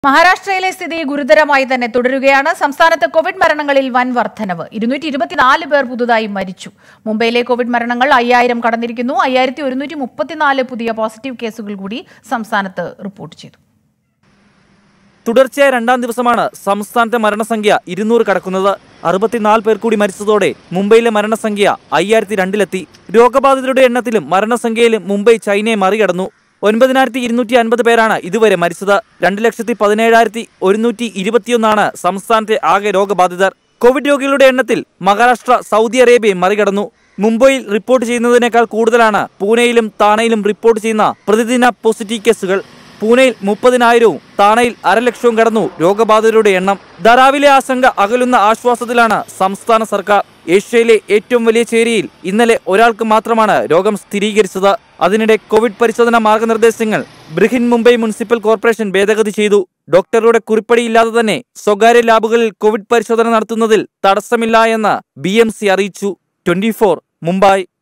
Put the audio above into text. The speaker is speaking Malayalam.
മഹാരാഷ്ട്രയിലെ സ്ഥിതി ഗുരുതരമായി തന്നെ തുടരുകയാണ് സംസ്ഥാനത്ത് കോവിഡ് മരണങ്ങളിൽ വൻ വർധനവ് ഇരുന്നൂറ്റി ഇരുപത്തിനാല് പേർ പുതുതായി മരിച്ചു മുംബൈയിലെ കോവിഡ് മരണങ്ങൾ അയ്യായിരം കടന്നിരിക്കുന്നു അയ്യായിരത്തി ഒരുന്നൂറ്റി മുപ്പത്തിനാല് പുതിയ പോസിറ്റീവ് കേസുകൾ കൂടി സംസ്ഥാനത്ത് റിപ്പോർട്ട് ചെയ്തു തുടർച്ചയായ രണ്ടാം ദിവസമാണ് സംസ്ഥാനത്തെ മരണസംഖ്യ ഇരുന്നൂറ് കടക്കുന്നത് അറുപത്തിനാല് പേർ കൂടി മരിച്ചതോടെ മുംബൈയിലെ മരണസംഖ്യ അയ്യായിരത്തി രണ്ടിലെത്തി രോഗബാധിതരുടെ എണ്ണത്തിലും മരണസംഖ്യയിലും മുംബൈ ചൈനയെ മറികടന്നു ഒൻപതിനായിരത്തി ഇരുന്നൂറ്റി അൻപത് പേരാണ് ഇതുവരെ മരിച്ചത് രണ്ട് ലക്ഷത്തി പതിനേഴായിരത്തി ഒരുന്നൂറ്റി ഇരുപത്തിയൊന്നാണ് സംസ്ഥാനത്തെ ആകെ രോഗബാധിതർ കോവിഡ് രോഗികളുടെ എണ്ണത്തിൽ മഹാരാഷ്ട്ര സൗദി അറേബ്യയെ മറികടന്നു മുംബൈയിൽ റിപ്പോർട്ട് ചെയ്യുന്നതിനേക്കാൾ കൂടുതലാണ് പൂനെയിലും താണയിലും റിപ്പോർട്ട് ചെയ്യുന്ന പ്രതിദിന പോസിറ്റീവ് കേസുകൾ പൂനെയിൽ മുപ്പതിനായിരവും താണയിൽ അരലക്ഷവും കടന്നു രോഗബാധിതരുടെ എണ്ണം ധരാവിലെ ആശങ്ക അകലുന്ന ആശ്വാസത്തിലാണ് സംസ്ഥാന സർക്കാർ ഏഷ്യയിലെ ഏറ്റവും വലിയ ചേരിയിൽ ഇന്നലെ ഒരാൾക്ക് മാത്രമാണ് രോഗം സ്ഥിരീകരിച്ചത് അതിനിടെ കോവിഡ് പരിശോധന മാർഗനിർദ്ദേശങ്ങൾ ബ്രിഹിൻ മുംബൈ മുനിസിപ്പൽ കോർപ്പറേഷൻ ഭേദഗതി ചെയ്തു ഡോക്ടറുടെ കുറിപ്പടിയില്ലാതെ തന്നെ സ്വകാര്യ ലാബുകളിൽ കോവിഡ് പരിശോധന നടത്തുന്നതിൽ തടസ്സമില്ല എന്ന് ബി അറിയിച്ചു ട്വന്റി മുംബൈ